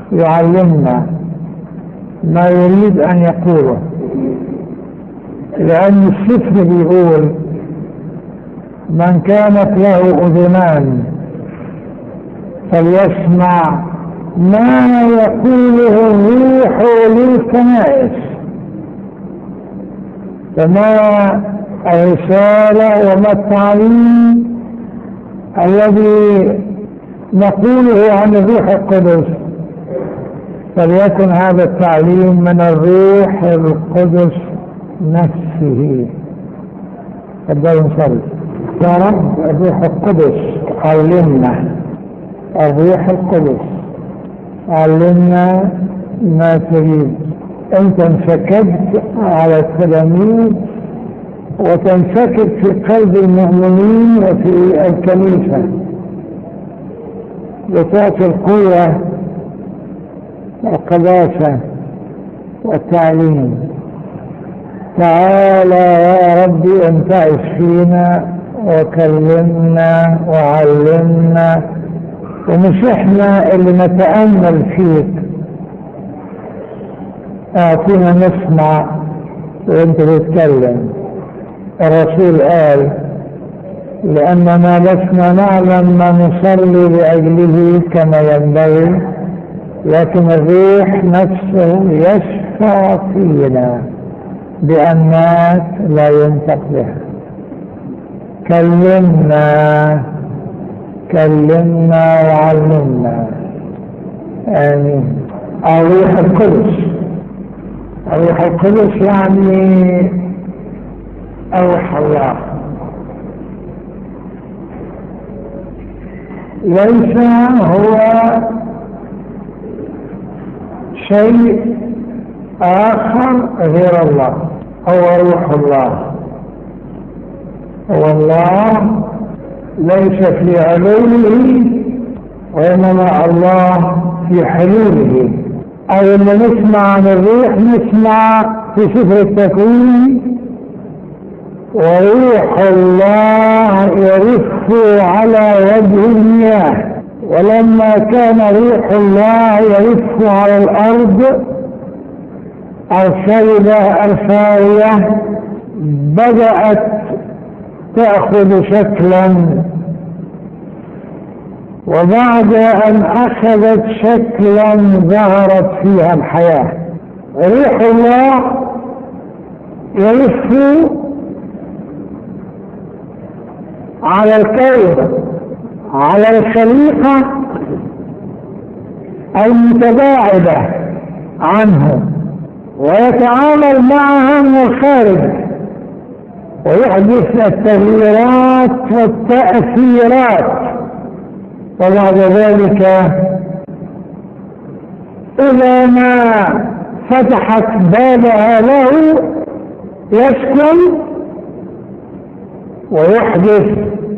يعلمنا ما يريد أن يقوله لأن السفر بيقول من كانت له أذنان فليسمع ما يقوله الروح للكنائس فما الرسالة وما التعليم الذي نقوله عن الروح القدس فليكن هذا التعليم من الروح القدس نفسه تفضلوا نصلي يا رب الروح القدس علمنا الروح القدس علمنا ما تريد انت انسكبت على التلاميذ وتنسكب في قلب المؤمنين وفي الكنيسة لتعطي القوة والقداسة والتعليم تعالى يا ربي انتعش فينا وكلمنا وعلمنا ومش احنا اللي نتأمل فيك اعطينا نسمع وانت بتتكلم الرسول قال لأننا لسنا نعلم ما نصلي لأجله كما ينبغي لكن الروح نفسه يشفع فينا بأنات لا ينطق بها كلمنا كلمنا وعلمنا آمين الروح القدس الروح القدس يعني أوحى الله ليس هو شيء آخر غير الله هو روح الله هو الله ليس في علومه وإنما الله في حلوله أو اللي نسمع عن الروح نسمع في سفر التكوين وروح الله يرف على وجه المياه ولما كان روح الله يرف على الأرض السيدة الفارية بدأت تأخذ شكلا وبعد أن أخذت شكلا ظهرت فيها الحياة روح الله يلف على الكون على الخليقة المتباعدة عنه ويتعامل معها من الخارج ويحدث التغييرات والتأثيرات وبعد ذلك إذا ما فتحت بابها له يسكن ويحدث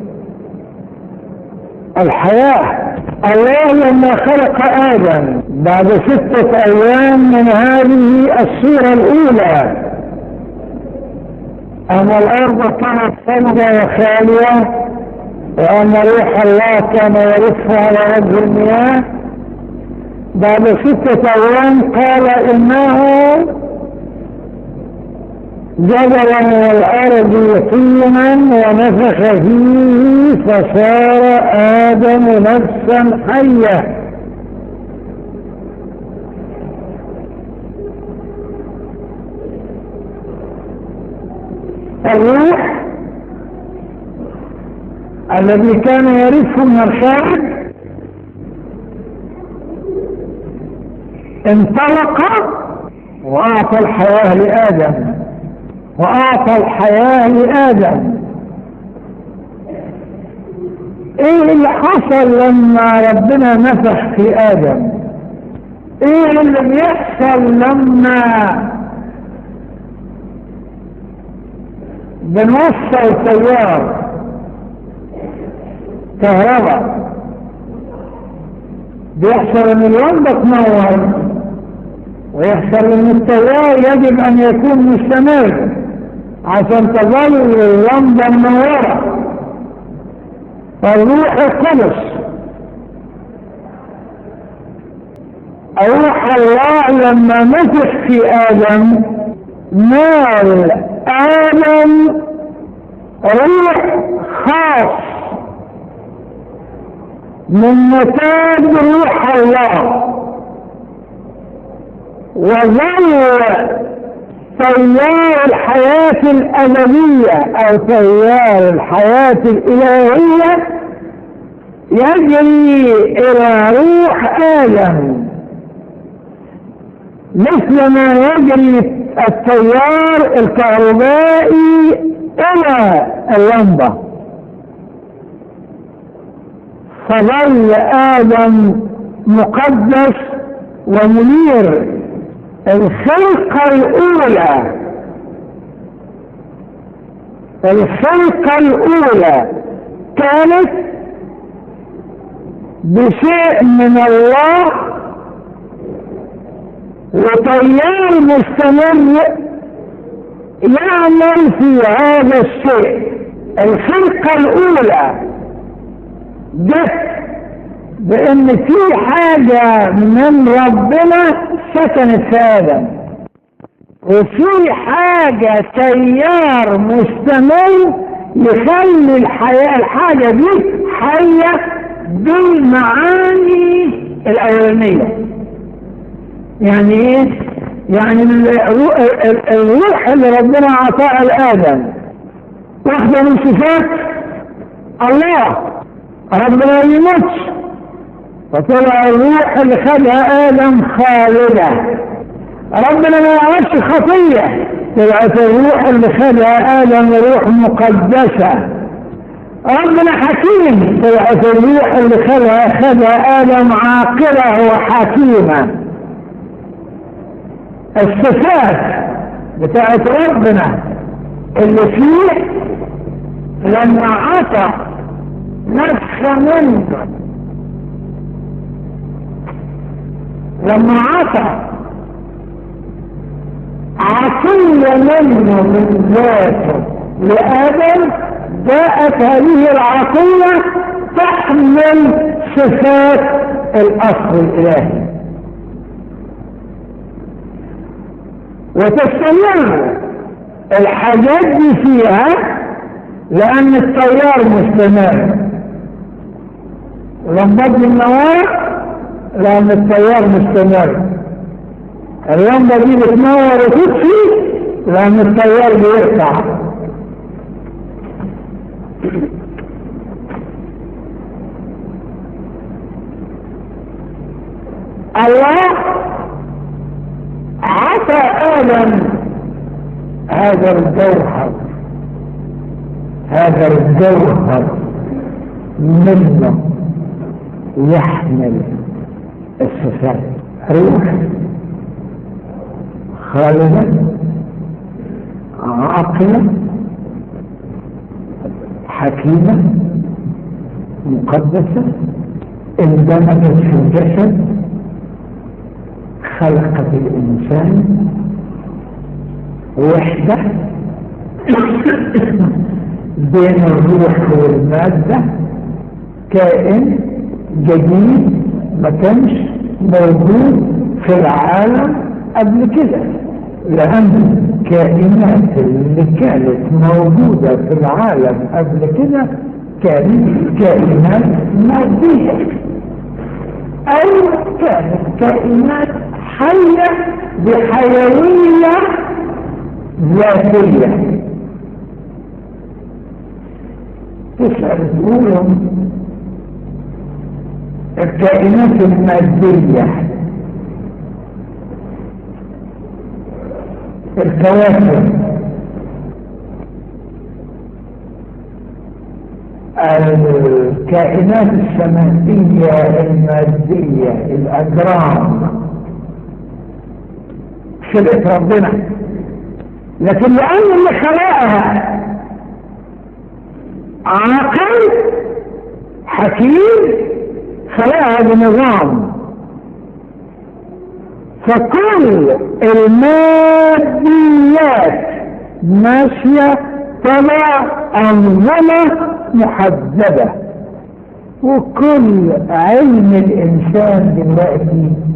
الحياة الله لما خلق آدم بعد ستة أيام من هذه الصورة الأولى أن الأرض كانت صلبة وخالية وأن روح الله كان يرف على وجه المياه بعد ستة أيام قال إنه جبل من الأرض يقيما ونفخ فيه فصار آدم نفسا حية الروح الذي كان يرث من الخارج انطلق وأعطى الحياة لآدم وأعطى الحياة لآدم ايه اللي حصل لما ربنا نفخ في آدم ايه اللي بيحصل لما بنوصل تيار كهرباء بيحصل ان اللمبة تنور ويحصل ان التيار يجب ان يكون مستمر عشان تظل اللمبة منورة فالروح القدس روح الله لما مسح في آدم نال آدم روح خاص من نتاج روح الله وظل تيار الحياة الأبدية أو تيار الحياة الإلهية يجري إلى روح آدم مثل ما يجري التيار الكهربائي إلى اللمبة فظل آدم مقدس ومنير الخلقة الأولى الخلقة الأولى كانت بشيء من الله وتيار مستمر يعمل في هذا الشيء الخلقة الأولى جت بأن في حاجة من ربنا سكنت في آدم وفي حاجة تيار مستمر يخلي الحياة الحاجة دي حية بالمعاني الأولانية يعني ايه؟ يعني الروح اللي ربنا عطاها لآدم واحدة من صفات الله ربنا ما يموتش فطلع الروح اللي خدها آدم خالدة ربنا ما يعرفش خطية طلعت الروح اللي خدها آدم روح مقدسة ربنا حكيم طلعت الروح اللي خدها خدها آدم عاقلة وحكيمة الصفات بتاعت ربنا اللي فيه لما عطى نفخ منه لما عطى عطية منه من ذاته لآدم جاءت هذه العطية تحمل صفات الأصل الإلهي وتستمر الحاجات دي فيها لأن التيار مستمر لما بدي النوار لأن التيار مستمر اللمبة دي بتنور وتطفي لأن التيار بيرفع الله عطى آدم هذا الجوهر هذا الجوهر منه يحمل الصفات روح خالدة عاقلة حكيمة مقدسة اندمجت في الجسد خلقت الإنسان وحدة بين الروح والمادة كائن جديد ما كانش موجود في العالم قبل كده لأن الكائنات اللي كانت موجودة في العالم قبل كده كانت كائنات مادية أو كانت كائنات حية بحيوية ذاتية تسأل تقولهم الكائنات المادية الكواكب الكائنات السمائية المادية الأجرام خلقت ربنا لكن لأن اللي خلقها عاقل حكيم خلقها بنظام فكل الماديات ماشية تبع أنظمة محددة وكل علم الإنسان دلوقتي